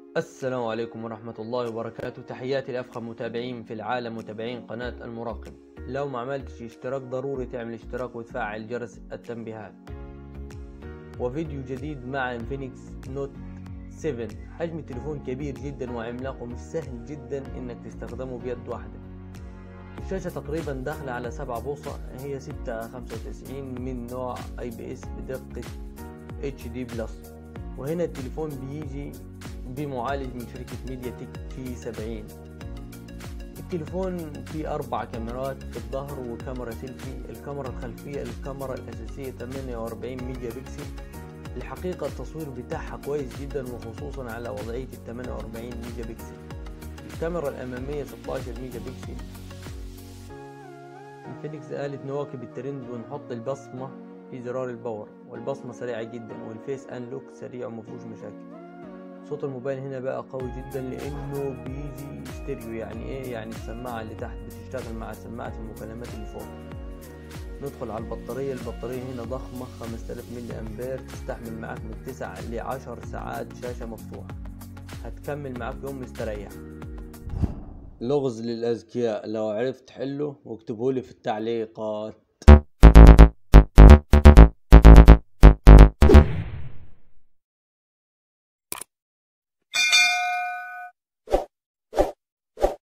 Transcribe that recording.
السلام عليكم ورحمة الله وبركاته تحياتي لأفخم متابعين في العالم متابعين قناة المراقب لو ما عملتش اشتراك ضروري تعمل اشتراك وتفعل جرس التنبيهات وفيديو جديد مع انفينكس نوت 7 حجم التليفون كبير جدا وعملاق ومش سهل جدا انك تستخدمه بيد واحدة الشاشة تقريبا داخلة على سبعة بوصة هي ستة خمسة وتسعين من نوع اي بي اس بدقة اتش دي بلس وهنا التليفون بيجي بمعالج من شركة ميديا تك تي 70 التليفون فيه أربع كاميرات في الظهر وكاميرا سيلفي الكاميرا الخلفية الكاميرا الأساسية 48 ميجا بكسل الحقيقة التصوير بتاعها كويس جدا وخصوصا على وضعية ال 48 ميجا بكسل الكاميرا الأمامية 16 ميجا بكسل انفينكس قالت نواكب الترند ونحط البصمة في زرار الباور والبصمة سريعة جدا والفيس انلوك سريع ومفيهوش مشاكل صوت الموبايل هنا بقى قوي جدا لانه بيجي ستيريو يعني ايه يعني السماعة اللي تحت بتشتغل مع سماعة المكالمات اللي فوق ندخل على البطارية البطارية هنا ضخمة 5000 ملي امبير تستحمل معاك من 9 ل 10 ساعات شاشة مفتوحة هتكمل معاك يوم مستريح لغز للأذكياء لو عرفت حله واكتبهولي في التعليقات